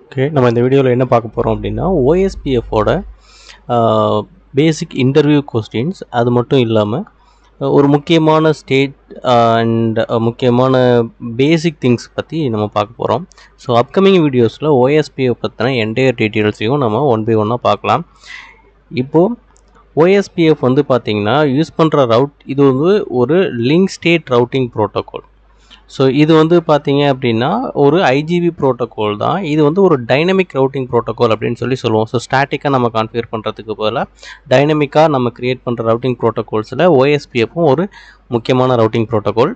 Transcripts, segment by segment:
Okay நம்ம இந்த வீடியோவில் என்ன பார்க்க போகிறோம் அப்படின்னா ஓஎஸ்பிஎஃபோட பேசிக் இன்டர்வியூ கொஸ்டின்ஸ் அது மட்டும் இல்லாமல் ஒரு முக்கியமான ஸ்டேட் அண்ட் முக்கியமான பேசிக் திங்ஸ் பற்றி நம்ம பார்க்க போகிறோம் ஸோ அப்கமிங் வீடியோஸில் ஓஎஸ்பிஎஃப் பற்றின என்டையர் டீட்டெயில்ஸையும் நம்ம ஒன் பை ஒன்னாக பார்க்கலாம் இப்போது ஓஎஸ்பிஎஃப் வந்து பார்த்திங்கன்னா யூஸ் பண்ணுற ரவுட் இது வந்து ஒரு link state routing protocol so இது வந்து பார்த்தீங்க அப்படின்னா ஒரு ஐஜிபி ப்ரோட்டோகால் தான் இது வந்து ஒரு டைனமிக் ரவுட்டிங் ப்ரோட்டோகால் அப்படின்னு சொல்லி சொல்லுவோம் ஸோ ஸ்டாட்டிக்காக நம்ம கான்ஃபிகர் பண்ணுறதுக்கு பதிலாக டைனமிக்காக நம்ம க்ரியேட் பண்ணுற ரவுட்டிங் ப்ரோட்டோகால்ஸில் ஓஎஸ்பிஎஃப்பும் ஒரு முக்கியமான ரவுட்டிங் ப்ரோட்டோகால்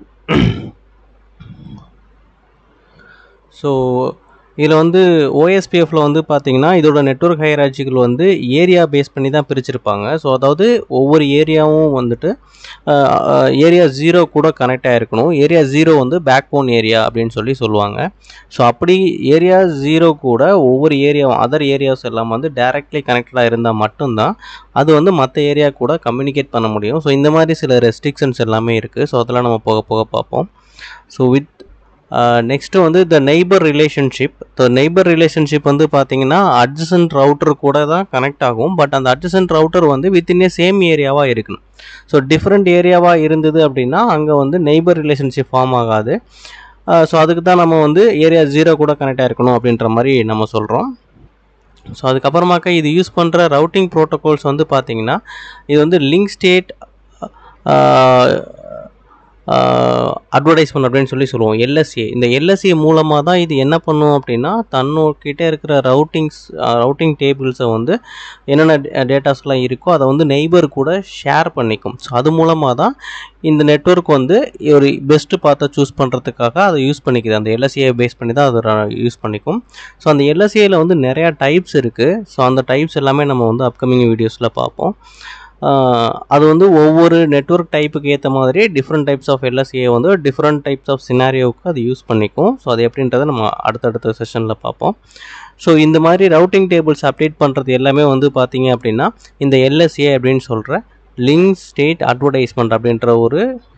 ஸோ இதில் வந்து ஓஎஸ்பிஎஃப்ல வந்து பார்த்தீங்கன்னா இதோட நெட்ஒர்க் ஹையராஜிகள் வந்து ஏரியா பேஸ் பண்ணி தான் பிரிச்சிருப்பாங்க ஸோ அதாவது ஒவ்வொரு ஏரியாவும் வந்துட்டு ஏரியா ஜீரோ கூட கனெக்ட் ஆகிருக்கணும் ஏரியா ஜீரோ வந்து பேக் போன் ஏரியா அப்படின்னு சொல்லி சொல்லுவாங்க ஸோ அப்படி ஏரியா ஜீரோ கூட ஒவ்வொரு ஏரியாவும் அதர் ஏரியாஸ் எல்லாம் வந்து டைரக்ட்லி கனெக்டடாக இருந்தால் மட்டும்தான் அது வந்து மற்ற ஏரியா கூட கம்யூனிகேட் பண்ண முடியும் ஸோ இந்த மாதிரி சில ரெஸ்ட்ரிக்ஷன்ஸ் எல்லாமே இருக்குது ஸோ அதெல்லாம் நம்ம போக போக பார்ப்போம் ஸோ வித் நெக்ஸ்ட்டு வந்து the neighbour relationship the neighbour relationship வந்து பார்த்தீங்கன்னா அட்ஜசன்ட் ரவுட்டர் கூட தான் கனெக்ட் ஆகும் பட் அந்த அட்ஜசன்ட் ரவுட்டர் வந்து வித்தின் ஏ சேம் ஏரியாவாக இருக்கணும் ஸோ டிஃப்ரெண்ட் ஏரியாவாக இருந்தது அப்படின்னா அங்கே வந்து நெய்பர் ரிலேஷன்ஷிப் ஃபார்ம் ஆகாது ஸோ அதுக்கு தான் நம்ம வந்து ஏரியா ஜீரோ கூட கனெக்ட் ஆகிருக்கணும் அப்படின்ற மாதிரி நம்ம சொல்கிறோம் ஸோ அதுக்கப்புறமாக்கா இது யூஸ் பண்ணுற ரவுட்டிங் ப்ரோட்டோகால்ஸ் வந்து பார்த்தீங்கன்னா இது வந்து லிங்க் ஸ்டேட் அட்வர்டைஸ்மெண்ட் அப்படின்னு சொல்லி சொல்லுவோம் எல்எஸ்ஏ இந்த எல்எஸ்ஏ மூலமாக தான் இது என்ன பண்ணும் அப்படின்னா தன்னோக்கிட்ட இருக்கிற ரவுட்டிங்ஸ் ரவுட்டிங் டேபிள்ஸை வந்து என்னென்ன டேட்டாஸ்லாம் இருக்கோ அதை வந்து நெய்பர் கூட ஷேர் பண்ணிக்கும் ஸோ அது மூலமாக தான் இந்த நெட்ஒர்க் வந்து ஒரு பெஸ்ட்டு பார்த்து சூஸ் பண்ணுறதுக்காக அதை யூஸ் பண்ணிக்குது அந்த எல்எஸ்ஏ பேஸ் பண்ணி தான் அதை யூஸ் பண்ணிக்கும் ஸோ அந்த எல்எஸ்ஏயில் வந்து நிறையா டைப்ஸ் இருக்குது ஸோ அந்த டைப்ஸ் எல்லாமே நம்ம வந்து அப்கமிங் வீடியோஸில் பார்ப்போம் அது வந்து ஒவ்வொரு நெட்ஒர்க் டைப்புக்கு ஏற்ற மாதிரி டிஃப்ரெண்ட் டைப்ஸ் ஆஃப் எல்எஸ்ஏ வந்து டிஃப்ரெண்ட் டைப்ஸ் ஆஃப் சினாரியோவுக்கு அது யூஸ் பண்ணிக்கும் ஸோ அது எப்படின்றத நம்ம அடுத்தடுத்த செஷனில் பார்ப்போம் ஸோ இந்த மாதிரி ரவுட்டிங் டேபிள்ஸ் அப்டேட் பண்ணுறது எல்லாமே வந்து பார்த்தீங்க அப்படின்னா இந்த எல்எஸ்ஏ அப்படின்னு சொல்கிற லிங்க் ஸ்டேட் அட்வர்டைஸ்மெண்ட் அப்படின்ற ஒரு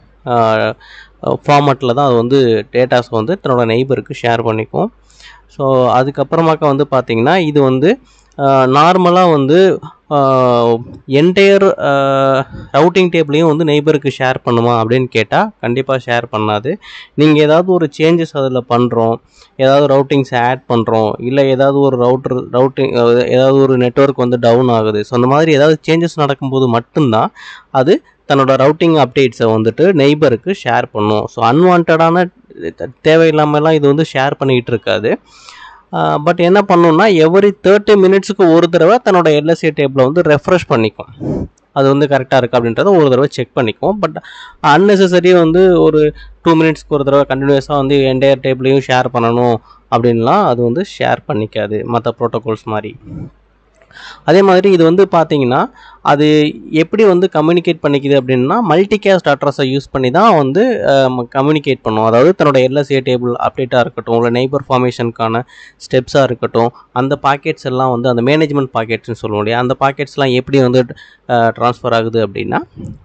ஃபார்மேட்டில் தான் அது வந்து டேட்டாஸ் வந்து தன்னோட நெய்பருக்கு ஷேர் பண்ணிக்கும் ஸோ அதுக்கப்புறமாக்க வந்து பார்த்திங்கன்னா இது வந்து நார்மலாக வந்து என்டையர் ரவுட்டிங் டேபிளையும் வந்து நெய்பருக்கு ஷேர் பண்ணுமா அப்படின்னு கேட்டால் கண்டிப்பாக ஷேர் பண்ணாது நீங்கள் ஏதாவது ஒரு சேஞ்சஸ் அதில் பண்ணுறோம் ஏதாவது ரவுட்டிங்ஸ் ஆட் பண்ணுறோம் இல்லை ஏதாவது ஒரு ரவுட்டர் ரவுட்டிங் ஏதாவது ஒரு நெட்ஒர்க் வந்து டவுன் ஆகுது ஸோ அந்த மாதிரி ஏதாவது சேஞ்சஸ் நடக்கும்போது மட்டும்தான் அது தன்னோட ரவுட்டிங் அப்டேட்ஸை வந்துட்டு நெய்பருக்கு ஷேர் பண்ணும் ஸோ அன்வான்டான தேவையில்லாமலாம் இது வந்து ஷேர் பண்ணிக்கிட்டு இருக்காது பட் என்ன பண்ணணும்னா எவ்ரி தேர்ட்டி மினிட்ஸுக்கு ஒரு தடவை தன்னோட எல்எஸ்ஏ டேபிளை வந்து ரெஃப்ரெஷ் பண்ணிக்கும் அது வந்து கரெக்டாக இருக்குது அப்படின்றத ஒரு தடவை செக் பண்ணிக்கும் பட் அன்னெசரி வந்து ஒரு டூ மினிட்ஸ்க்கு ஒரு தடவை கண்டினியூஸாக வந்து என்டையர் டேபிளையும் ஷேர் பண்ணணும் அப்படின்லாம் அது வந்து ஷேர் பண்ணிக்காது மற்ற ப்ரோட்டோகால்ஸ் மாதிரி அதே மாதிரி இது வந்து பார்த்தீங்கன்னா அது எப்படி வந்து கம்யூனிகேட் பண்ணிக்குது அப்படின்னா மல்டிகேஸ்ட் அட்ரஸை யூஸ் பண்ணி தான் வந்து கம்யூனிகேட் பண்ணும் அதாவது தன்னோட எல்எஸ்ஏ டேபிள் அப்டேட்டாக இருக்கட்டும் இல்லை நெய்பர் ஃபார்மேஷனுக்கான ஸ்டெப்ஸாக இருக்கட்டும் அந்த பாக்கெட்ஸ் எல்லாம் வந்து அந்த மேனேஜ்மெண்ட் பாக்கெட்ஸ்னு சொல்லுவோம் இல்லையா அந்த பாக்கெட்ஸ்லாம் எப்படி வந்து ட்ரான்ஸ்ஃபர் ஆகுது அப்படின்னா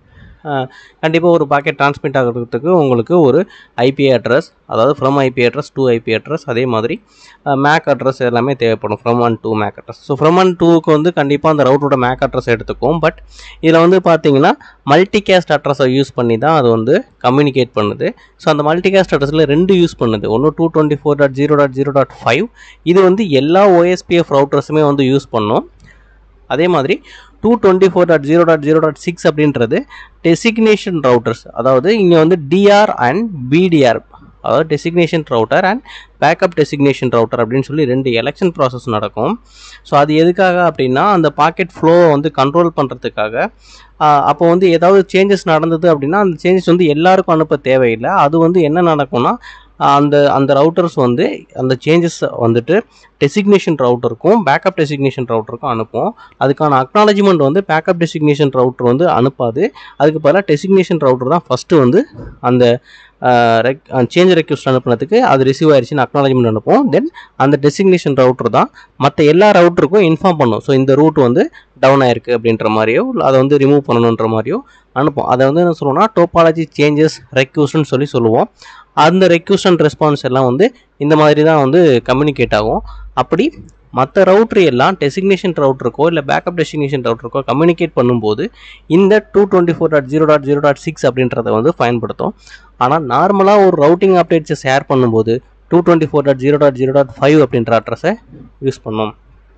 கண்டிப்பாக ஒரு பாக்கெட் டிரான்ஸ்மிட் ஆகிறதுக்கு உங்களுக்கு ஒரு ஐபி அட்ரஸ் அதாவது from IP address to IP address அதே மாதிரி மேக் அட்ரஸ் எல்லாமே தேவைப்படும் from one to MAC address so from one டூக்கு வந்து கண்டிப்பாக அந்த ரவுட்டோட மேக் அட்ரஸ் எடுத்துக்கும் பட் இதில் வந்து பார்த்தீங்கன்னா மல்டிகேஸ்ட் அட்ரஸை யூஸ் பண்ணி தான் அது வந்து கம்யூனிகேட் பண்ணுது ஸோ அந்த மல்டிகேஸ்ட் அட்ரஸில் ரெண்டு யூஸ் பண்ணுது ஒன்று two twenty four dot zero dot zero dot five இது வந்து எல்லா ஓஎஸ்பிஎஃப் ரவுட்டர்ஸுமே வந்து யூஸ் பண்ணும் அதே மாதிரி two twenty four dot zero dot zero dot six அப்படின்றது டெசிக்னேஷன் ரவுட்டர்ஸ் அதாவது இங்கே வந்து டிஆர் அண்ட் பிடிஆர் அதாவது designation router and backup designation router அப்படின்னு சொல்லி ரெண்டு எலெக்ஷன் ப்ராசஸ் நடக்கும் ஸோ அது எதுக்காக அப்படின்னா அந்த பாக்கெட் ஃப்ளோவை வந்து கண்ட்ரோல் பண்ணுறதுக்காக அப்போ வந்து ஏதாவது சேஞ்சஸ் நடந்தது அப்படின்னா அந்த சேஞ்சஸ் வந்து எல்லாருக்கும் அனுப்ப தேவையில்லை அது வந்து என்ன நடக்கும்னா அந்த அந்த ரவுட்டர்ஸ் வந்து அந்த சேஞ்சஸ் வந்துட்டு டெசிக்னேஷன் ரவுட்டருக்கும் பேக்கப் டெசிக்னேஷன் ரவுட்டருக்கும் அனுப்பும் அதுக்கான அக்னாலஜ்மெண்ட் வந்து பேக்கப் டெசிக்னேஷன் ரவுட்டர் வந்து அனுப்பாது அதுக்கு பதிலாக டெசிக்னேஷன் ரவுட்டர் தான் ஃபஸ்ட்டு வந்து அந்த ரெக் சேஞ்ச் ரெக்வஸ்ட் அனுப்புனதுக்கு அது ரிசீவ் ஆயிடுச்சுன்னு அக்னாலஜ்மெண்ட் அனுப்பும் தென் அந்த டெசிக்னேஷன் ரவுட்டர் தான் மற்ற எல்லா ரவுட்டருக்கும் இன்ஃபார்ம் பண்ணும் ஸோ இந்த ரூட் வந்து டவுன் ஆயிருக்கு அப்படின்ற மாதிரியோ இல்லை அதை வந்து ரிமூவ் பண்ணணுன்ற மாதிரியோ அனுப்பும் அதை வந்து என்ன சொல்லுவோம்னா டோபாலஜி சேஞ்சஸ் ரெக்வஸ்ட்னு சொல்லி சொல்லுவோம் அந்த ரெக்வஸ்ட் அண்ட் ரெஸ்பான்ஸ் எல்லாம் வந்து இந்த மாதிரி தான் வந்து கம்யூனிகேட் ஆகும் அப்படி மற்ற ரவுட்ரு எல்லாம் டெசிக்னேஷன் ரவுட்டருக்கோ இல்லை பேக்கப் டெசிக்னேஷன் ரவுட்டருக்கோ கம்யூனிகேட் பண்ணும்போது இந்த two twenty four dot zero dot zero dot six அப்படின்றத வந்து பயன்படுத்தும் ஆனால் நார்மலாக ஒரு ரவுட்டிங் அப்டேட்ஸை ஷேர் பண்ணும்போது two twenty four dot zero dot zero dot five அப்படின்ற அட்ரஸை யூஸ் பண்ணும்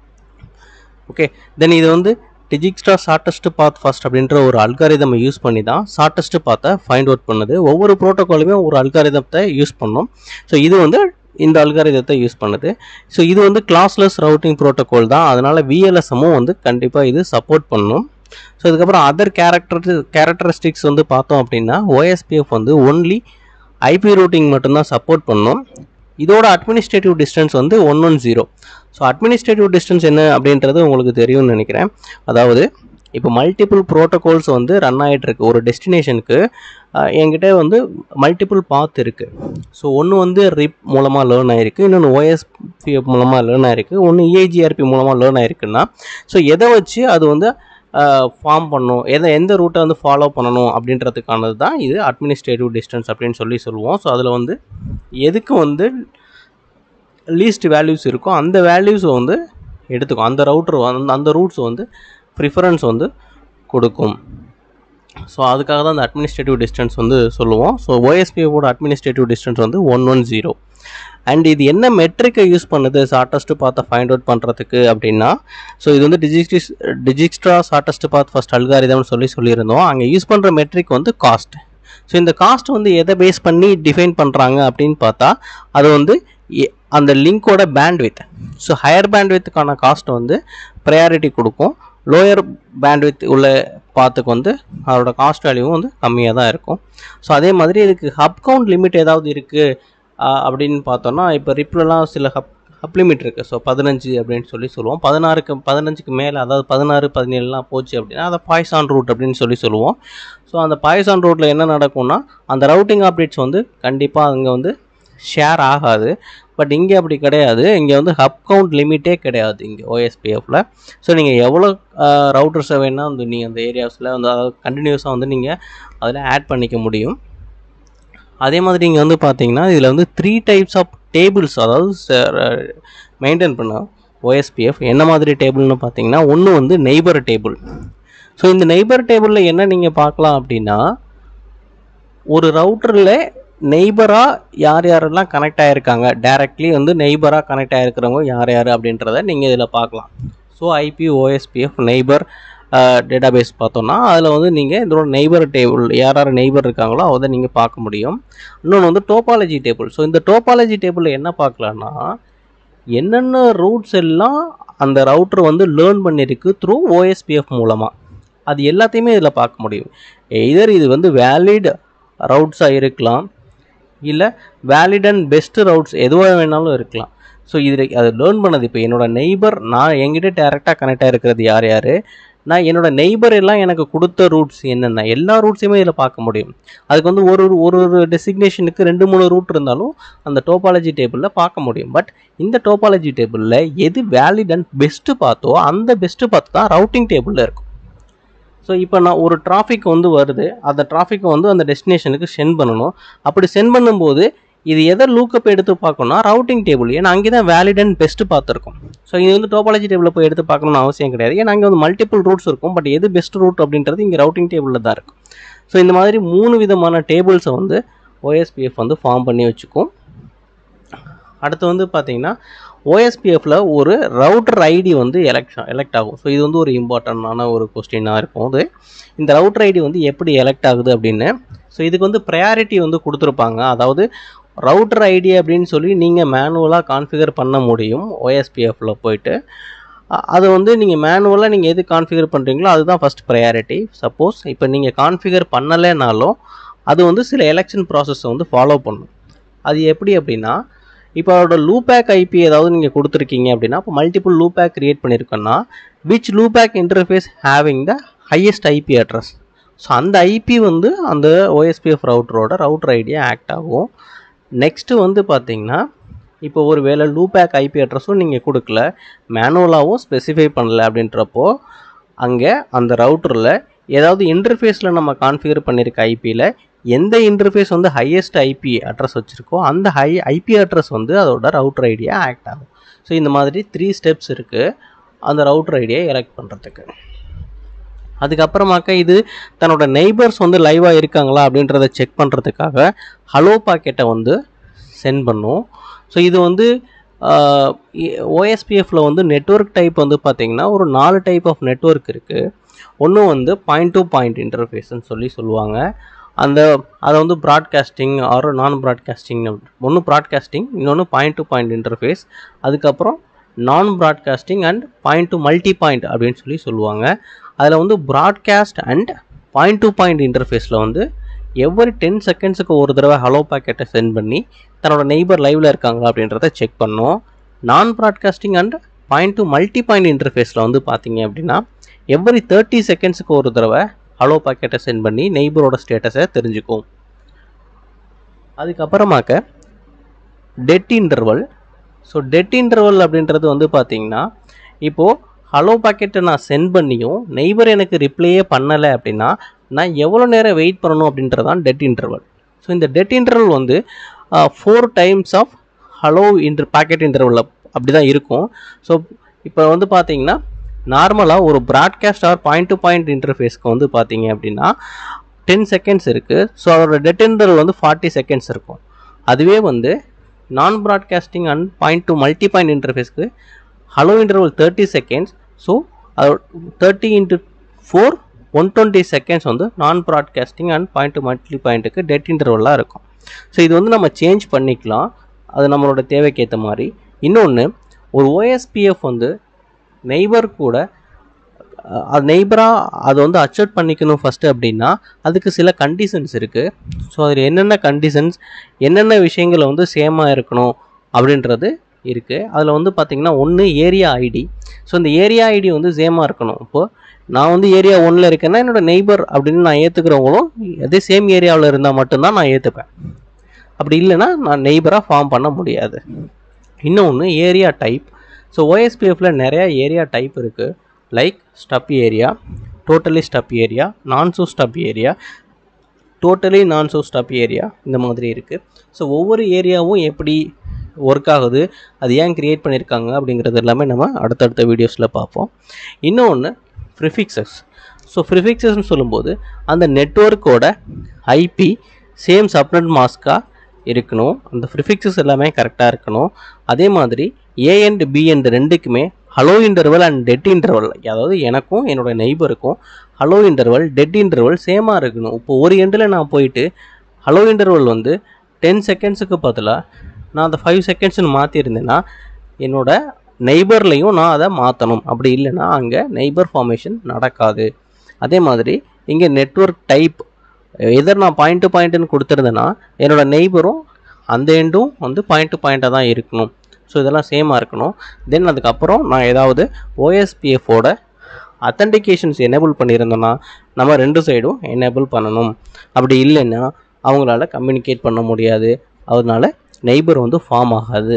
ஓகே தென் இது வந்து டிஜிக்ஸ்டா ஷார்ட்டஸ்ட் பாத் ஃபர்ஸ்ட் அப்படின்ற ஒரு அல்காரிதமை யூஸ் பண்ணி தான் ஷார்ட்டஸ்ட் பாத்தை ஃபைண்ட் அவுட் பண்ணுது ஒவ்வொரு ப்ரோட்டோகாலுமே ஒரு அல்காரிதத்தை யூஸ் பண்ணும் ஸோ இது வந்து இந்த அல்காரிதத்தை யூஸ் பண்ணுது ஸோ இது வந்து கிளாஸ்லெஸ் ரவுட்டிங் ப்ரோட்டோகால் தான் அதனால் விஎல்எஸ்எம்மும் வந்து கண்டிப்பாக இது சப்போர்ட் பண்ணும் ஸோ இதுக்கப்புறம் அதர் கேரக்டர் கேரக்டரிஸ்டிக்ஸ் வந்து பார்த்தோம் அப்படின்னா ஓஎஸ்பிஎஃப் வந்து ஒன்லி ஐபி ரூட்டிங் மட்டும்தான் சப்போர்ட் பண்ணும் இதோட அட்மினிஸ்ட்ரேட்டிவ் டிஸ்டன்ஸ் வந்து one one zero so administrative distance என்ன அப்படின்றது உங்களுக்கு தெரியும்னு நினைக்கிறேன் அதாவது இப்போ மல்டிபிள் ப்ரோட்டோகால்ஸ் வந்து ரன் ஆகிட்டு இருக்கு ஒரு டெஸ்டினேஷனுக்கு என்கிட்ட வந்து மல்டிபிள் பாத் இருக்குது ஸோ ஒன்று வந்து ரிப் மூலமாக லேர்ன் ஆயிருக்கு இன்னொன்று ஓஎஸ்பிஎஃப் மூலமாக லேர்ன் ஆயிருக்கு ஒன்று இஐஜிஆர்பி மூலமாக லேர்ன் ஆயிருக்குன்னா ஸோ எதை வச்சு அது வந்து ஃபார்ம் பண்ணும் எதை எந்த ரூட்டை வந்து ஃபாலோ பண்ணணும் அப்படின்றதுக்கானது தான் இது அட்மினிஸ்ட்ரேட்டிவ் டிஸ்டன்ஸ் அப்படின்னு சொல்லி சொல்லுவோம் ஸோ அதில் வந்து எதுக்கு வந்து லீஸ்ட் வேல்யூஸ் இருக்கோ அந்த வேல்யூஸை வந்து எடுத்துக்கும் அந்த ரவுட்டர் வந்து அந்த ரூட்ஸ் வந்து ப்ரிஃபரன்ஸ் வந்து கொடுக்கும் ஸோ அதுக்காக தான் அந்த அட்மினிஸ்ட்ரேட்டிவ் டிஸ்டன்ஸ் வந்து சொல்லுவோம் ஸோ ஓஎஸ்பிஓட அட்மினிஸ்ட்ரேட்டிவ் டிஸ்டன்ஸ் வந்து ஒன் ஒன் ஜீரோ அண்ட் இது என்ன மெட்ரிக்கை யூஸ் பண்ணுது ஷார்ட்டஸ்ட்டு பார்த்த ஃபைண்ட் அவுட் பண்ணுறதுக்கு அப்படின்னா ஸோ இது வந்து டிஜிக்ஸ் டிஜிக்ஸ்ட்ரா ஷார்ட்டஸ்ட் பாத் ஃபஸ்ட் அல்காரிதம்னு சொல்லி சொல்லியிருந்தோம் அங்கே யூஸ் பண்ணுற மெட்ரிக் வந்து காஸ்ட் ஸோ இந்த காஸ்ட் வந்து எதை பேஸ் பண்ணி டிஃபைன் பண்ணுறாங்க அப்படின்னு பார்த்தா அது வந்து எ- அந்த லிங்கோட பேண்ட்வித் ஸோ ஹையர் பேண்ட்வித்துக்கான காஸ்ட் வந்து ப்ரையாரிட்டி கொடுக்கும் லோயர் பேண்ட்வித் உள்ள பாத்துக்கு வந்து அதோட காஸ்ட் வேல்யூவும் வந்து கம்மியாக தான் இருக்கும் ஸோ அதே மாதிரி இதுக்கு ஹப் கவுண்ட் லிமிட் ஏதாவது இருக்குது அப்படின்னு பார்த்தோம்னா இப்போ ரிப்லலாம் சில ஹப் ஹப் லிமிட் இருக்குது ஸோ பதினஞ்சு அப்படின்னு சொல்லி சொல்லுவோம் பதினாறுக்கு பதினஞ்சுக்கு மேலே அதாவது பதினாறு பதினேழுலாம் போச்சு அப்படின்னா அதை பாய்சான் ரூட் அப்படின்னு சொல்லி சொல்லுவோம் ஸோ அந்த பாய்சான் ரூட்டில் என்ன நடக்கும்னா அந்த ரவுட்டிங் அப்டேட்ஸ் வந்து கண்டிப்பாக அங்கே வந்து ஷேர் ஆகாது பட் இங்கே அப்படி கிடையாது இங்கே வந்து ஹப் கவுண்ட் லிமிட்டே கிடையாது இங்கே ஓஎஸ்பிஎஃப்பில் ஸோ நீங்கள் எவ்வளோ ரவுட்டர்ஸை வேணால் வந்து நீங்கள் அந்த ஏரியாஸில் வந்து அதாவது கண்டினியூஸாக வந்து நீங்கள் அதில் ஆட் பண்ணிக்க முடியும் அதே மாதிரி இங்கே வந்து பார்த்தீங்கன்னா இதில் வந்து த்ரீ டைப்ஸ் ஆஃப் டேபிள்ஸ் அதாவது மெயின்டைன் பண்ண ஓஎஸ்பிஎஃப் என்ன மாதிரி டேபிள்னு பார்த்தீங்கன்னா ஒன்று வந்து நெய்பர் டேபிள் ஸோ இந்த நெய்பர் டேபிளில் என்ன நீங்கள் பார்க்கலாம் அப்படின்னா ஒரு ரவுட்டரில் நெய்பராக யார் யாரெல்லாம் கனெக்ட் ஆகிருக்காங்க டைரக்ட்லி வந்து நெய்பராக கனெக்ட் ஆகிருக்கிறவங்க யார் யார் அப்படின்றத நீங்கள் இதில் பார்க்கலாம் so IP OSPF neighbour database பார்த்தோம்னா அதில் வந்து நீங்கள் இதோட நெய்பர் டேபிள் யார் யார் நெய்பர் இருக்காங்களோ அதை நீங்கள் பார்க்க முடியும் இன்னொன்று வந்து டோபாலஜி டேபிள் ஸோ இந்த டோபாலஜி டேபிளில் என்ன பார்க்கலான்னா என்னென்ன ரூட்ஸ் எல்லாம் அந்த ரவுட்டர் வந்து லேர்ன் பண்ணியிருக்கு த்ரூ ஓஎஸ்பிஎஃப் மூலமாக அது எல்லாத்தையுமே இதில் பார்க்க முடியும் எய்தர் இது வந்து வேலிட் ரவுட்ஸாக இருக்கலாம் இல்லை வேலிட் அண்ட் பெஸ்ட் ரவுட்ஸ் எதுவாக வேணாலும் இருக்கலாம் ஸோ இது அது லேர்ன் பண்ணது இப்போ என்னோட நெய்பர் நான் என்கிட்ட டேரெக்டாக கனெக்ட் ஆகிருக்கிறது யார் யார் நான் என்னோட நெய்பர் எல்லாம் எனக்கு கொடுத்த ரூட்ஸ் என்னென்ன எல்லா ரூட்ஸையுமே இதில் பார்க்க முடியும் அதுக்கு வந்து ஒரு ஒரு ஒரு ஒரு டெசிக்னேஷனுக்கு ரெண்டு மூணு ரூட் இருந்தாலும் அந்த டோபாலஜி டேபிளில் பார்க்க முடியும் பட் இந்த டோபாலஜி டேபிளில் எது வேலிட் அண்ட் பெஸ்ட்டு பார்த்தோ அந்த பெஸ்ட்டு பார்த்து தான் ரவுட்டிங் டேபிளில் இருக்கும் ஸோ இப்போ நான் ஒரு டிராஃபிக் வந்து வருது அந்த டிராஃபிக்கை வந்து அந்த டெஸ்டினேஷனுக்கு சென்ட் பண்ணணும் அப்படி சென்ட் பண்ணும்போது இது எதை லூக்கப் எடுத்து பார்க்கணும்னா ரவுட்டிங் டேபிள் ஏன்னா அங்கே தான் வேலிட் அண்ட் பெஸ்ட்டு பார்த்துருக்கோம் ஸோ இது வந்து டோபாலஜி டேபிளில் போய் எடுத்து பார்க்கணும்னு அவசியம் கிடையாது ஏன்னா அங்கே வந்து மல்டிபிள் ரூட்ஸ் இருக்கும் பட் எது பெஸ்ட் ரூட் அப்படின்றது இங்கே ரவுட்டிங் டேபிளில் தான் இருக்கும் ஸோ இந்த மாதிரி மூணு விதமான டேபிள்ஸை வந்து ஓஎஸ்பிஎஃப் வந்து ஃபார்ம் பண்ணி வச்சுக்கும் அடுத்து வந்து பார்த்தீங்கன்னா ஓஎஸ்பிஎஃப்ல ஒரு ரவுட்டர் ஐடி வந்து எலெக்ட் எலெக்ட் ஆகும் ஸோ இது வந்து ஒரு இம்பார்ட்டண்டான ஒரு கொஸ்டினாக இருக்கும் அது இந்த ரவுட்டர் ஐடி வந்து எப்படி எலெக்ட் ஆகுது அப்படின்னு ஸோ இதுக்கு வந்து ப்ரையாரிட்டி வந்து கொடுத்துருப்பாங்க அதாவது ரவுட்டர் ஐடி அப்படின்னு சொல்லி நீங்கள் மேனுவலாக கான்ஃபிகர் பண்ண முடியும் ஓஎஸ்பிஎஃப்ல போயிட்டு அ- அது வந்து நீங்கள் மேனுவலாக நீங்கள் எது கான்ஃபிகர் பண்ணுறீங்களோ அதுதான் ஃபஸ்ட் ப்ரையாரிட்டி சப்போஸ் இப்போ நீங்கள் கான்ஃபிகர் பண்ணலைனாலும் அது வந்து சில எலெக்ஷன் ப்ராசஸை வந்து ஃபாலோ பண்ணும் அது எப்படி அப்படின்னா இப்போ அதோட லூபேக் ஐபி ஏதாவது நீங்கள் கொடுத்துருக்கீங்க அப்படின்னா இப்போ மல்டிபிள் லூபேக் கிரியேட் பண்ணியிருக்கோன்னா which loopback interface having the highest IP address so அந்த ஐபி வந்து அந்த ஓஎஸ்பிஎஃப் ரவுட்டரோட ரவுட்டர் ஐடியா ஆக்ட் ஆகும் நெக்ஸ்ட்டு வந்து பார்த்தீங்கன்னா இப்போ ஒரு வேளை லூபேக் ஐபி அட்ரஸும் நீங்கள் கொடுக்கல மேனுவலாகவும் ஸ்பெசிஃபை பண்ணல அப்படின்றப்போ அங்கே அந்த ரவுட்டரில் ஏதாவது இன்டர்ஃபேஸில் நம்ம கான்ஃபிகர் பண்ணியிருக்க ஐபியில் எந்த இன்டர்ஃபேஸ் வந்து ஹையஸ்ட் ஐபி அட்ரஸ் வச்சுருக்கோ அந்த ஹை ஐபி அட்ரஸ் வந்து அதோட ரவுட்டர் ஐடியாக ஆக்ட் ஆகும் ஸோ இந்த மாதிரி த்ரீ ஸ்டெப்ஸ் இருக்குது அந்த ரவுட்டர் ஐடியை எலெக்ட் பண்ணுறதுக்கு அதுக்கப்புறமாக்க இது தன்னோட நெய்பர்ஸ் வந்து லைவாக இருக்காங்களா அப்படின்றத செக் பண்ணுறதுக்காக ஹலோ பாக்கெட்டை வந்து சென்ட் பண்ணும் ஸோ இது வந்து ஓஎஸ்பிஎஃப்ல வந்து நெட்ஒர்க் டைப் வந்து பார்த்திங்கன்னா ஒரு நாலு டைப் ஆஃப் நெட்ஒர்க் இருக்குது ஒன்று வந்து பாயிண்ட் டு பாயிண்ட் இன்டர்ஃபேஸ்ன்னு சொல்லி சொல்லுவாங்க அந்த அதை வந்து ப்ராட்காஸ்டிங் ஆர் நான் ப்ராட்காஸ்டிங் ஒன்று ப்ராட்காஸ்டிங் இன்னொன்று பாயிண்ட் டு பாயிண்ட் இன்டர்ஃபேஸ் அதுக்கப்புறம் non broadcasting and point to multi point அப்படின்னு சொல்லி சொல்லுவாங்க அதில் வந்து broadcast and point to point இன்டர்ஃபேஸில் வந்து எவ்வரி டென் செகண்ட்ஸுக்கு ஒரு தடவை ஹலோ பாக்கெட்டை சென்ட் பண்ணி தன்னோட நெய்பர் லைவில் இருக்காங்களா அப்படின்றத செக் பண்ணோம் non broadcasting and point to multi point இன்டர்ஃபேஸில் வந்து பார்த்தீங்க அப்படின்னா எவ்வரி தேர்ட்டி செகண்ட்ஸுக்கு ஒரு தடவை ஹலோ பாக்கெட்டை சென்ட் பண்ணி நெய்பரோட ஸ்டேட்டஸை தெரிஞ்சுக்கும் அதுக்கப்புறமாக்க dead interval so dead interval அப்படின்றது வந்து பார்த்தீங்கன்னா இப்போது ஹலோ பாக்கெட்டை நான் சென்ட் பண்ணியும் நெய்பர் எனக்கு ரிப்ளையே பண்ணலை அப்படின்னா நான் எவ்வளோ நேரம் வெயிட் பண்ணணும் அப்படின்றது தான் டெட் இன்டர்வல் ஸோ இந்த டெட் இன்டர்வல் வந்து four times of hello inter packet interval அப்படி தான் இருக்கும் ஸோ இப்போ வந்து பார்த்தீங்கன்னா நார்மலாக ஒரு broadcast or point to point இன்டர்ஃபேஸ்க்கு வந்து பார்த்தீங்க அப்படின்னா டென் செகண்ட்ஸ் இருக்குது ஸோ அதோட டெட் இன்டர்வல் வந்து ஃபார்ட்டி செகண்ட்ஸ் இருக்கும் அதுவே வந்து non broadcasting and point to multi point இன்டர்ஃபேஸ்க்கு hello interval thirty seconds so அது thirty into four one twenty seconds வந்து non broadcasting and point to multi பாயிண்ட்டுக்கு டெட் இன்டர்வலாக இருக்கும் ஸோ இது வந்து நம்ம சேஞ்ச் பண்ணிக்கலாம் அது நம்மளோட தேவைக்கு ஏற்ற மாதிரி இன்னொன்று ஒரு ஓஎஸ்பிஎஃப் வந்து நெய்பர் கூட அஹ், அது நெய்பராக அதை வந்து அக்செப்ட் பண்ணிக்கணும் ஃபஸ்ட்டு அப்படின்னா அதுக்கு சில கண்டிஷன்ஸ் இருக்குது ஸோ அதில் என்னென்ன கண்டிஷன்ஸ் என்னென்ன விஷயங்களை வந்து சேமாக இருக்கணும் அப்படின்றது இருக்குது அதில் வந்து பார்த்திங்கன்னா ஒன்று ஏரியா ஐடி ஸோ இந்த ஏரியா ஐடி வந்து சேமாக இருக்கணும் இப்போது நான் வந்து ஏரியா ஒன்றில் இருக்கேன்னா என்னோட நெய்பர் அப்படின்னு நான் ஏற்றுக்கிறவங்களும் அதே சேம் ஏரியாவில் இருந்தால் மட்டும்தான் நான் ஏற்றுப்பேன் அப்படி இல்லைன்னா நான் நெய்பராக ஃபார்ம் பண்ண முடியாது இன்னொன்று ஏரியா டைப் ஸோ ஓஎஸ்பிஎஃப்ல நிறையா ஏரியா டைப் இருக்குது like stub area totally stub area not so stub area totally not so stub area இந்த மாதிரி இருக்குது ஸோ ஒவ்வொரு ஏரியாவும் எப்படி ஒர்க் ஆகுது அது ஏன் கிரியேட் பண்ணியிருக்காங்க அப்படிங்கிறது எல்லாமே நம்ம அடுத்தடுத்த வீடியோஸில் பார்ப்போம் இன்னொன்று ப்ரிஃபிக்சஸ் ஸோ ப்ரிஃபிக்சஸ்னு சொல்லும்போது அந்த நெட்ஒர்க்கோட ஐபி சேம் சப்நெட் மாஸ்க்காக இருக்கணும் அந்த ப்ரிஃபிக்சஸ் எல்லாமே கரெக்டாக இருக்கணும் அதே மாதிரி ஏ அண்ட் பி அண்ட் ரெண்டுக்குமே hello interval and dead interval அதாவது எனக்கும் என்னோட நெய்பருக்கும் ஹலோ இன்டர்வல் டெட் இன்டர்வல் சேமாக இருக்கணும் இப்போ ஒரு எண்டில் நான் போயிட்டு ஹலோ இன்டர்வல் வந்து டென் செகண்ட்ஸுக்கு பதிலாக நான் அந்த ஃபைவ் செகண்ட்ஸ்னு மாற்றிருந்தேன்னா என்னோட நெய்பர்லையும் நான் அதை மாற்றணும் அப்படி இல்லைன்னா அங்கே நெய்பர் ஃபார்மேஷன் நடக்காது அதே மாதிரி இங்கே நெட்வொர்க் டைப் எதர் நான் பாயிண்ட் டு பாயிண்ட்டுன்னு கொடுத்துருந்தேன்னா என்னோட நெய்பரும் அந்த எண்டும் வந்து பாயிண்ட் டு பாயிண்ட்டாக தான் இருக்கணும் ஸோ இதெல்லாம் சேமாக இருக்கணும் தென் அதுக்கப்புறம் நான் ஏதாவது ஓஎஸ்பிஎஃபோட அத்தன்டிகேஷன்ஸ் எனேபிள் பண்ணியிருந்தோன்னா நம்ம ரெண்டு சைடும் எனேபிள் பண்ணணும் அப்படி இல்லைன்னா அவங்களால கம்யூனிகேட் பண்ண முடியாது அதனால நெய்பர் வந்து ஃபார்ம் ஆகாது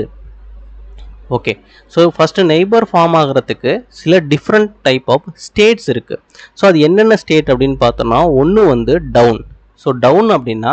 okay so first neighbour form ஆகிறதுக்கு சில டிஃப்ரெண்ட் டைப் ஆஃப் ஸ்டேட்ஸ் இருக்குது ஸோ அது என்னென்ன ஸ்டேட் அப்படின்னு பார்த்தோம்னா ஒன்று வந்து டவுன் ஸோ டவுன் அப்படின்னா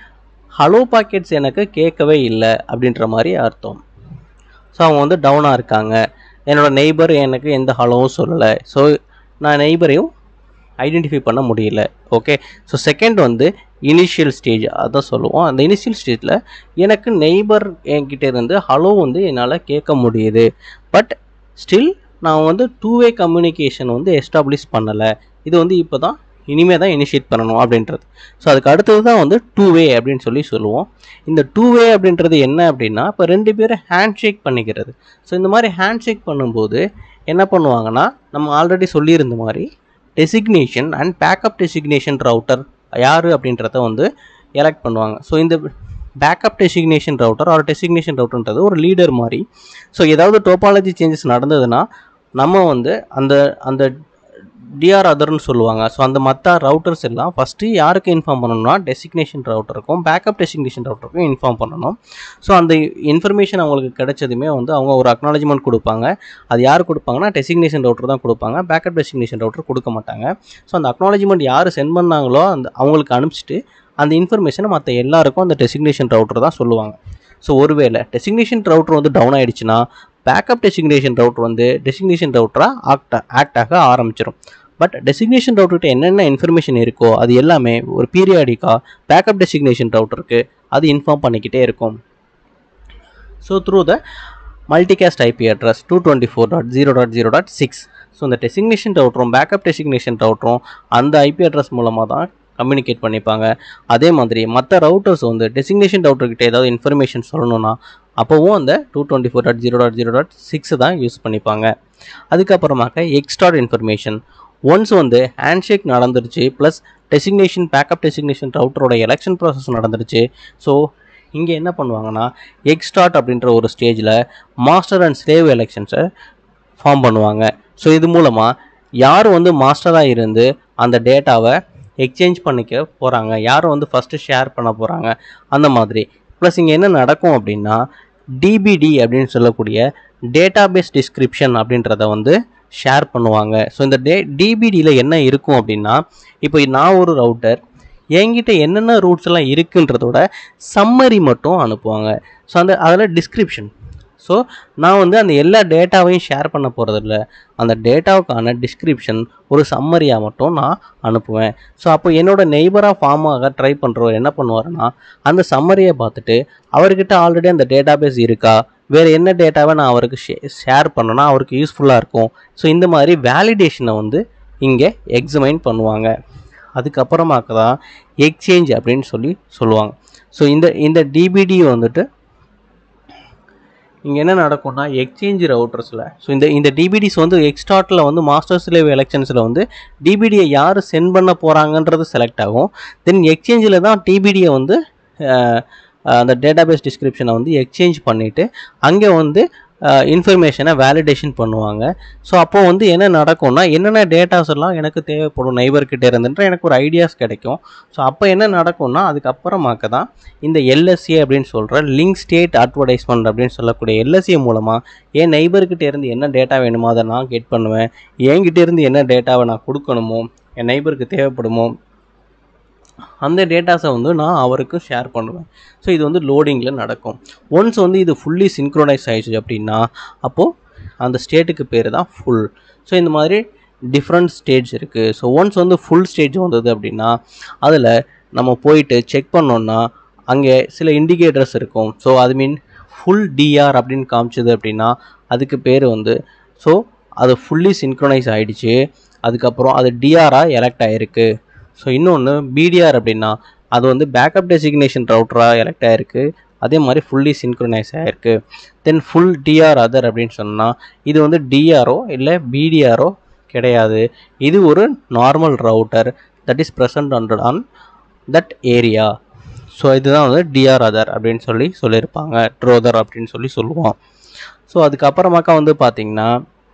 ஹலோ பாக்கெட்ஸ் எனக்கு கேட்கவே இல்லை அப்படின்ற மாதிரி அர்த்தம் ஸோ அவங்க வந்து டவுனாக இருக்காங்க என்னோட நெய்பர் எனக்கு எந்த ஹலோவும் சொல்லலை ஸோ நான் நெய்பரையும் ஐடென்டிஃபை பண்ண முடியல ஓகே ஸோ செகண்ட் வந்து இனிஷியல் ஸ்டேஜ் அதான் சொல்லுவோம் அந்த இனிஷியல் ஸ்டேஜில் எனக்கு நெய்பர் என்கிட்ட இருந்து ஹலோ வந்து என்னால் கேட்க முடியுது பட் ஸ்டில் நான் வந்து டூ வே கம்யூனிகேஷன் வந்து எஸ்டாப்ளிஷ் பண்ணலை இது வந்து இப்போ தான் இனிமேல் தான் இனிஷியேட் பண்ணணும் அப்படின்றது ஸோ அதுக்கு அடுத்தது தான் வந்து டூ வே அப்படின்னு சொல்லி சொல்லுவோம் இந்த டூ வே அப்படின்றது என்ன அப்படின்னா இப்போ ரெண்டு பேரும் ஹேண்ட் ஷேக் பண்ணிக்கிறது ஸோ இந்த மாதிரி ஹேண்ட் ஷேக் பண்ணும்போது என்ன பண்ணுவாங்கன்னா நம்ம ஆல்ரெடி சொல்லியிருந்த மாதிரி designation and backup designation router யார் அப்படின்றத வந்து எலெக்ட் பண்ணுவாங்க ஸோ இந்த backup designation router or designation ரவுட்டர்ன்றது ஒரு லீடர் மாதிரி ஸோ ஏதாவது டோபாலஜி சேஞ்சஸ் நடந்ததுன்னா நம்ம வந்து அந்த அந்த டிஆர் அதர்னு சொல்லுவாங்க ஸோ அந்த மற்ற ரவுட்டர்ஸ் எல்லாம் ஃபஸ்ட்டு யாருக்கு இன்ஃபார்ம் பண்ணணும்னா டெசிக்னேஷன் ரவுட்டருக்கும் பேக்கப் டெசிக்னேஷன் ரவுட்டருக்கும் இன்ஃபார்ம் பண்ணணும் ஸோ அந்த இன்ஃபர்மேஷன் அவங்களுக்கு கிடைச்சதுமே வந்து அவங்க ஒரு அக்னாலஜ்மெண்ட் கொடுப்பாங்க அது யார் கொடுப்பாங்கன்னா டெசிக்னேஷன் ரவுட்டர் தான் கொடுப்பாங்க பேக்கப் டெசிக்னேஷன் ரவுட்டர் கொடுக்க மாட்டாங்க ஸோ அந்த அக்னாலஜ்மெண்ட் யார் சென்ட் பண்ணாங்களோ அந்த அவங்களுக்கு அனுப்பிச்சிட்டு அந்த இன்ஃபர்மேஷனை மற்ற எல்லாருக்கும் அந்த டெசிக்னேஷன் ரவுட்டர் தான் சொல்லுவாங்க ஸோ ஒருவேளை டெசிக்னேஷன் ரவுட்டர் வந்து டவுன் ஆயிடுச்சுன்னா பேக்கப் டெசிக்னேஷன் ரவுட்டர் வந்து டெசிக்னேஷன் ரவுட்டராக ஆக்ட் ஆக்ட் ஆக ஆரம்பிச்சிடும் பட் டெசிக்னேஷன் ரவுட்டர்கிட்ட என்னென்ன இன்ஃபர்மேஷன் இருக்கோ அது எல்லாமே ஒரு பீரியாடிக்காக பேக்கப் டெசிக்னேஷன் ரவுட்டருக்கு அது இன்ஃபார்ம் பண்ணிக்கிட்டே இருக்கும் so through the multicast IP address two twenty four dot zero dot zero dot six so இந்த டெசிக்னேஷன் ரவுட்டரும் பேக்கப் டெசிக்னேஷன் ரவுட்டரும் அந்த ஐபி அட்ரஸ் மூலமாக தான் கம்யூனிகேட் பண்ணிப்பாங்க அதே மாதிரி மற்ற ரவுட்டர்ஸ் வந்து டெசிக்னேஷன் ரவுட்டர்கிட்ட ஏதாவது இன்ஃபர்மேஷன் சொல்லணும்னா அப்போவும் அந்த two twenty four dot zero dot zero dot six தான் யூஸ் பண்ணிப்பாங்க அதுக்கப்புறமாக்க எக்ஸ்ட்ரா இன்ஃபர்மேஷன் ஒன்ஸ் வந்து ஹேண்ட்ஷேக் நடந்துருச்சு ப்ளஸ் டெசிக்னேஷன் பேக்கப் டெசிக்னேஷன் ரவுட்டரோட எலெக்ஷன் ப்ராசஸ் நடந்துருச்சு ஸோ இங்கே என்ன பண்ணுவாங்கன்னா எக்ஸ்டார்ட் அப்படின்ற ஒரு ஸ்டேஜில் மாஸ்டர் அண்ட் ஸ்லேவ் எலெக்ஷன்ஸை ஃபார்ம் பண்ணுவாங்க ஸோ இது மூலமாக யார் வந்து மாஸ்டராக இருந்து அந்த டேட்டாவை எக்ஸ்சேஞ்ச் பண்ணிக்க போகிறாங்க யார் வந்து ஃபஸ்ட்டு ஷேர் பண்ண போகிறாங்க அந்த மாதிரி ப்ளஸ் இங்கே என்ன நடக்கும் அப்படின்னா டிபிடி அப்படின்னு சொல்லக்கூடிய டேட்டாபேஸ் டிஸ்கிரிப்ஷன் அப்படின்றத வந்து ஷேர் பண்ணுவாங்க ஸோ இந்த டே டிபிடியில் என்ன இருக்கும் அப்படின்னா இப்போ நான் ஒரு ரவுட்டர் என்கிட்ட என்னென்ன ரூட்ஸ் எல்லாம் இருக்குன்றதோட சம்மரி மட்டும் அனுப்புவாங்க ஸோ அந்த அதில் டிஸ்கிரிப்ஷன் ஸோ நான் வந்து அந்த எல்லா டேட்டாவையும் ஷேர் பண்ண போகிறதில்ல அந்த டேட்டாவுக்கான டிஸ்கிரிப்ஷன் ஒரு சம்மரியாக மட்டும் நான் அனுப்புவேன் ஸோ அப்போ என்னோட நெய்பராக ஃபார்ம் ஆக ட்ரை பண்ணுறவர் என்ன பண்ணுவாருன்னா அந்த சம்மரியை பார்த்துட்டு அவர்கிட்ட ஆல்ரெடி அந்த டேட்டாபேஸ் இருக்கா வேறு என்ன டேட்டாவை நான் அவருக்கு ஷே ஷேர் பண்ணனா அவருக்கு யூஸ்ஃபுல்லாக இருக்கும் ஸோ இந்த மாதிரி வேலிடேஷனை வந்து இங்கே எக்ஸமைன் பண்ணுவாங்க அதுக்கப்புறமாக்க தான் எக்ஸ்சேஞ்ச் அப்படின்னு சொல்லி சொல்லுவாங்க ஸோ இந்த இந்த டிபிடி வந்துட்டு இங்கே என்ன நடக்கும்னா எக்ஸ்சேஞ்ச் ரவுட்டர்ஸில் ஸோ இந்த இந்த டிபிடிஸ் வந்து எக்ஸ்டார்ட்டில் வந்து மாஸ்டர் ஸ்லேவ் எலெக்ஷன்ஸில் வந்து டிபிடியை யார் சென்ட் பண்ண போகிறாங்கன்றது செலக்ட் ஆகும் தென் எக்ஸ்சேஞ்சில் தான் டிபிடியை வந்து அஹ், அந்த டேட்டாபேஸ் டிஸ்கிரிப்ஷனை வந்து எக்ஸ்சேஞ்ச் பண்ணிவிட்டு அங்கே வந்து இன்ஃபர்மேஷனை வேலிடேஷன் பண்ணுவாங்க ஸோ அப்போ வந்து என்ன நடக்கும்னா என்னென்ன டேட்டாஸ் எல்லாம் எனக்கு தேவைப்படும் நைபர்கிட்ட இருந்துன்ற எனக்கு ஒரு ஐடியாஸ் கிடைக்கும் ஸோ அப்போ என்ன நடக்கும்னா அதுக்கப்புறமாக்க தான் இந்த எல்எஸ்ஏ அப்படின்னு சொல்கிற லிங்க் ஸ்டேட் அட்வர்டைஸ்மெண்ட் அப்படின்னு சொல்லக்கூடிய எல்எஸ்ஏ மூலமாக என் நைபர்கிட்ட இருந்து என்ன டேட்டா வேணுமோ அதை நான் கெட் பண்ணுவேன் என்கிட்ட இருந்து என்ன டேட்டாவை நான் கொடுக்கணுமோ என் நைபருக்கு தேவைப்படுமோ அந்த டேட்டாஸை வந்து நான் அவருக்கு ஷேர் பண்ணுவேன் ஸோ இது வந்து லோடிங்கில் நடக்கும் ஒன்ஸ் வந்து இது ஃபுல்லி சின்க்ரோனைஸ் ஆயிடுச்சு அப்படின்னா அப்போது அந்த ஸ்டேட்டுக்கு பேர் தான் ஃபுல் ஸோ இந்த மாதிரி டிஃப்ரெண்ட் ஸ்டேஜ் இருக்குது ஸோ ஒன்ஸ் வந்து ஃபுல் ஸ்டேஜ் வந்தது அப்படின்னா அதில் நம்ம போயிட்டு செக் பண்ணோன்னா அங்கே சில இண்டிகேட்டர்ஸ் இருக்கும் ஸோ அது மீன் ஃபுல் டிஆர் அப்படின்னு காமிச்சது அப்படின்னா அதுக்கு பேர் வந்து ஸோ அது ஃபுல்லி சின்க்ரோனைஸ் ஆயிடுச்சு அதுக்கப்புறம் அது டிஆராக எலெக்ட் ஆகிருக்கு ஸோ இன்னொன்று பிடிஆர் அப்படின்னா அது வந்து பேக்கப் டெசிக்னேஷன் ரவுட்டராக எலெக்ட் ஆகிருக்கு அதே மாதிரி ஃபுல்லி சின்க்ரோனைஸ் ஆகிருக்கு தென் ஃபுல் டிஆர் அதர் அப்படின்னு சொன்னால் இது வந்து டிஆரோ இல்லை பிடிஆரோ கிடையாது இது ஒரு normal router that is present under on that area so இதுதான் வந்து டிஆர் அதர் அப்படின்னு சொல்லி சொல்லியிருப்பாங்க ட்ரோதர் அப்படின்னு சொல்லி சொல்லுவோம் ஸோ அதுக்கப்புறமாக்கா வந்து பார்த்தீங்கன்னா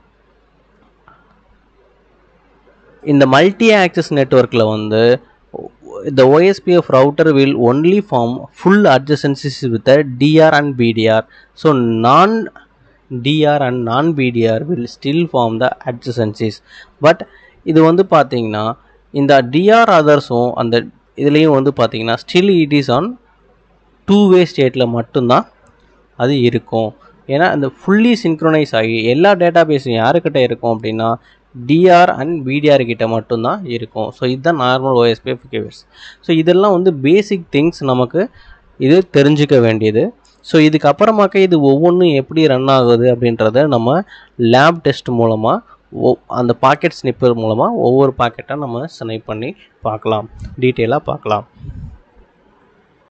இந்த மல்டி ஆக்சஸ் நெட்ஒர்க்கில் வந்து the OSPF router will only form full adjacencies with a DR and BDR. So non DR and non BDR will still form the adjacencies. But இது வந்து பார்த்தீங்கன்னா இந்த DR அதர்ஸும் அந்த இதுலேயும் வந்து பார்த்தீங்கன்னா still it is on two way ஸ்டேட்டில் மட்டும்தான் அது இருக்கும் ஏன்னா அந்த ஃபுல்லி சின்க்ரோனைஸ் ஆகி எல்லா டேட்டாபேஸும் யாருக்கிட்ட இருக்கும் அப்படின்னா டிஆர் அண்ட் பிடிஆர் கிட்ட மட்டும்தான் இருக்கும் ஸோ இதுதான் நார்மல் ஓஎஸ்பிஎஃப் கேவர்ஸ் ஸோ இதெல்லாம் வந்து பேசிக் திங்ஸ் நமக்கு இது தெரிஞ்சுக்க வேண்டியது ஸோ இதுக்கப்புறமாக்க இது ஒவ்வொன்றும் எப்படி ரன் ஆகுது அப்படின்றத நம்ம லேப் டெஸ்ட் மூலமாக ஒ அந்த பாக்கெட் ஸ்னிப்பர் மூலமாக ஒவ்வொரு பாக்கெட்டாக நம்ம ஸ்னைப் பண்ணி பார்க்கலாம் டீட்டெயிலாக பார்க்கலாம்